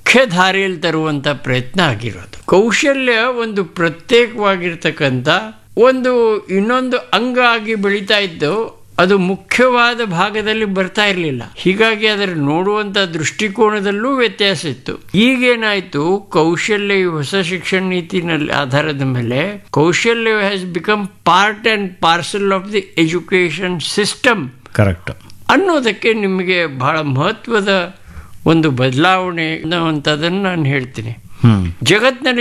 ಮುಖ್ಯ ದಾರಿಯಲ್ಲಿ ತರುವಂತ ಪ್ರಯತ್ನ ಆಗಿರೋದು ಕೌಶಲ್ಯ ಒಂದು ಪ್ರತ್ಯೇಕವಾಗಿರ್ತಕ್ಕಂಥ ಒಂದು ಇನ್ನೊಂದು ಅಂಗ ಆಗಿ ಬೆಳೀತಾ ಇದ್ದು ಅದು ಮುಖ್ಯವಾದ ಭಾಗದಲ್ಲಿ ಬರ್ತಾ ಇರಲಿಲ್ಲ ಹೀಗಾಗಿ ಅದರ ನೋಡುವಂಥ ದೃಷ್ಟಿಕೋನದಲ್ಲೂ ವ್ಯತ್ಯಾಸ ಇತ್ತು ಈಗೇನಾಯಿತು ಕೌಶಲ್ಯ ಈ ಹೊಸ ಶಿಕ್ಷಣ ನೀತಿನಲ್ಲಿ ಆಧಾರದ ಮೇಲೆ ಕೌಶಲ್ಯ has become part and parcel of the education system correct ಅನ್ನೋದಕ್ಕೆ ನಿಮಗೆ ಬಹಳ ಮಹತ್ವದ ಒಂದು ಬದಲಾವಣೆ ಅನ್ನುವಂಥದ್ದನ್ನು ನಾನು ಹೇಳ್ತೀನಿ ಹ್ಮ್ ಜಗತ್ತಿನಲ್ಲಿ